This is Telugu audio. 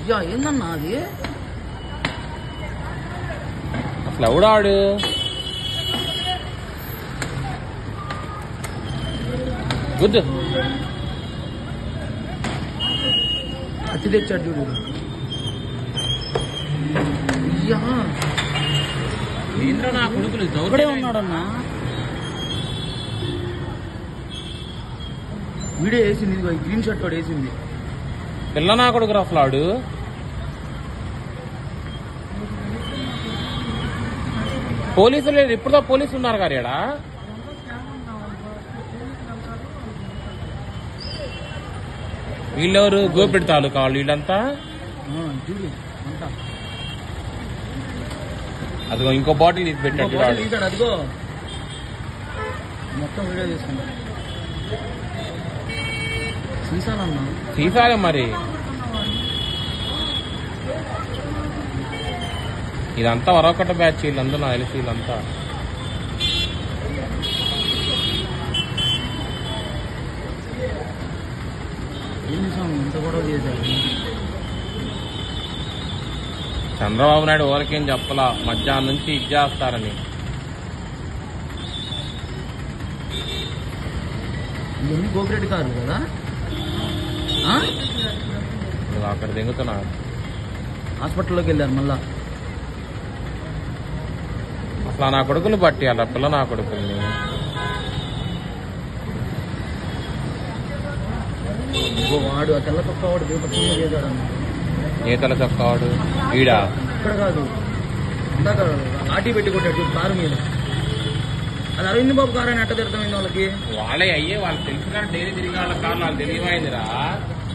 అయ్యా ఏందన్నా అది అసలు ఎవడాడు గుద్దు అతి తెచ్చాడు చూడు అయ్యా ఏంద్రా నా కొడుకులు ఇక్కడే ఉన్నాడన్నా వీడియో వేసింది ఇదిగో ఈ గ్రీన్ షర్ట్ వాడు వేసింది పిల్ల నా కొడుకురా అసలు ఆడు పోలీసులు లేదు ఇప్పుడుదా పోలీసులు ఉన్నారు గారు ఇక్కడ వీళ్ళెవరు గోపిడి తాలూకా వాళ్ళు వీళ్ళంతా ఆ, చూడు అంతా అదిగో ఇంకో బాటిల్ తీసి ఇంకో పెట్టాడు బాటిల్ వాడు. తీశాడు అదిగో మొత్తం వీడియో తీసుకున్నా సీసాలన్నా తీసాలే మరి ఇదంతా వరొకట బ్యాచ్ వీళ్ళందరూ నాకు తెలిసి వీళ్ళంతా ఏం స్వామి ఇంత గొడవ చేశారు చంద్రబాబు నాయుడు ఎవరికేం చెప్పలా మధ్యాహ్నం నుంచి ఇచ్చేస్తారని ఇవన్నీ కోఆపరేటివ్ కార్లు కదా ఆ? నువ్వు అక్కడ దిగుతున్నారు హాస్పిటల్లోకి వెళ్ళారు మళ్ళా అసలు నా కొడుకులు బట్టి అలా పిల్ల నా కొడుకుల్ని ఇంకో వాడు ఆ తెల్ల తొక్క వాడు దీపక్షంగా చేశాడు అన్న నేతల చక్కవాడు ఈడా ఇక్కడ కాదు ఇందాక ఆటి పెట్టి కొట్టాడు చూడు కారు మీద అది అరవింద్ బాబు కారు అని ఎట్ట తిడతామైంది వాళ్ళకి వాళ్ళే అయ్యే వాళ్ళు తెలుసు కానీ డైలీ తిరిగి వాళ్ళ కార్లు వాళ్ళు తెలియమైందిరా